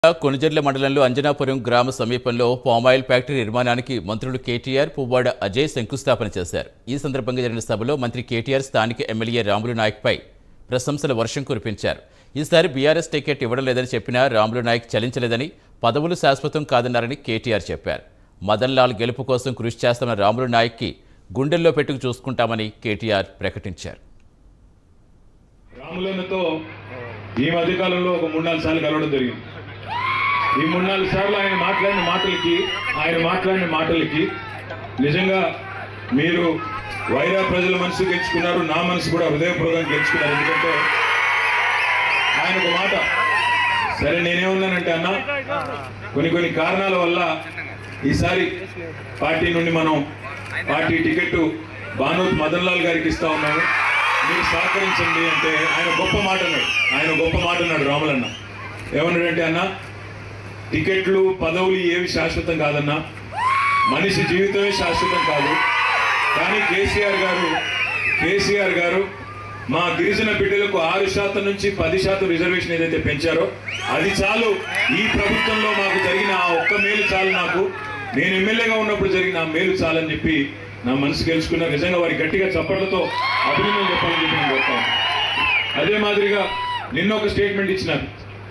కొణిజర్ల మండలంలో అంజనాపురం గ్రామ సమీపంలో పామాయిల్ ఫ్యాక్టరీ నిర్మాణానికి మంత్రులు కేటీఆర్ పువ్వాడ అజయ్ శంకుస్థాపన చేశారు ఈ సందర్భంగా జరిగిన సభలో మంత్రి కేటీఆర్ స్థానిక ఎమ్మెల్యే రాములు నాయక్పై ప్రశంసల వర్షం కురిపించారు ఈసారి బీఆర్ఎస్ టికెట్ ఇవ్వడం లేదని చెప్పినా రాములు నాయక్ చలించలేదని పదవులు శాశ్వతం కాదన్నారని కేటీఆర్ చెప్పారు మదన్ లాల్ గెలుపు కోసం కృషి చేస్తున్న రాములు నాయక్కి గుండెల్లో పెట్టుకు చూసుకుంటామని కేటీఆర్ ప్రకటించారు రాములన్నతో ఈ మధ్యకాలంలో ఒక మూడు నాలుగు సార్లు కలవడం జరిగింది ఈ మూడు నాలుగు సార్లు ఆయన మాట్లాడిన మాటలకి ఆయన మాట్లాడిన మాటలకి నిజంగా మీరు వైరా ప్రజల మనసు గెలుచుకున్నారు నా మనసు కూడా హృదయపూర్వకంగా గెలుచుకున్నారు ఎందుకంటే ఆయన ఒక మాట సరే నేనేమన్నానంటే అన్న కొన్ని కొన్ని కారణాల వల్ల ఈసారి పార్టీ నుండి మనం పార్టీ టికెట్ బానోత్ మదన్ లాల్ గారికి ఇస్తా ఉన్నాము మీరు సహకరించండి అంటే ఆయన గొప్ప మాట అన్నాడు ఆయన గొప్ప మాట అన్నాడు రాములన్న ఏమన్నాడంటే అన్న టికెట్లు పదవులు ఏవి శాశ్వతం కాదన్నా మనిషి జీవితమే శాశ్వతం కాదు కానీ కేసీఆర్ గారు కేసీఆర్ గారు మా గిరిజన బిడ్డలకు ఆరు శాతం నుంచి పది శాతం రిజర్వేషన్ ఏదైతే పెంచారో అది చాలు ఈ ప్రభుత్వంలో మాకు జరిగిన ఆ ఒక్క మేలు చాలు నాకు నేను ఎమ్మెల్యేగా ఉన్నప్పుడు జరిగిన ఆ మేలు చాలని చెప్పి నా మనసు గెలుచుకున్నా నిజంగా వారి గట్టిగా చప్పట్లతో అభినందన చెప్పాలని చెప్పి నేను కోరుతాను అదే మాదిరిగా నిన్న ఒక స్టేట్మెంట్ ఇచ్చినారు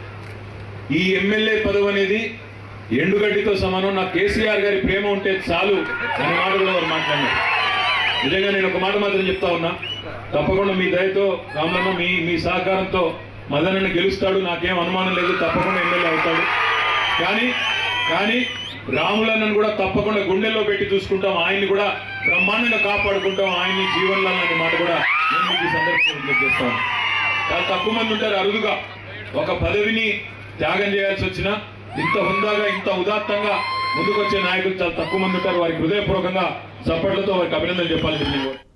ఈ ఎమ్మెల్యే పదవి అనేది ఎండుగడ్డితో సమానం నాకు కేసీఆర్ గారి ప్రేమ ఉంటే చాలు అనే మాట కూడా వారు మాట్లాడినారు నిజంగా నేను ఒక మాట మాత్రం చెప్తా ఉన్నా తప్పకుండా మీ దయతో రామలన్న మీ మీ సహకారంతో మదనన్న గెలుస్తాడు నాకేం అనుమానం లేదు తప్పకుండా ఎమ్మెల్యే అవుతాడు కానీ కానీ రాములన్నను కూడా తప్పకుండా గుండెల్లో పెట్టి చూసుకుంటాం ఆయన్ని కూడా బ్రహ్మాండంగా కాపాడుకుంటాం ఆయన్ని జీవన్లాల్ అనే మాట కూడా నేను మీకు ఈ సందర్భంగా విజ్ఞప్తి చేస్తాను చాలా తక్కువ మంది ఉంటారు అరుదుగా ఒక పదవిని త్యాగం చేయాల్సి వచ్చినా ఇంత హుందాగా ఇంత ఉదాత్తంగా ముందుకొచ్చే నాయకులు చాలా తక్కువ మంది ఉంటారు వారికి హృదయపూర్వకంగా చప్పట్లతో వారికి అభినందనలు చెప్పాలని చెప్పి నేను కోరుతున్నాను.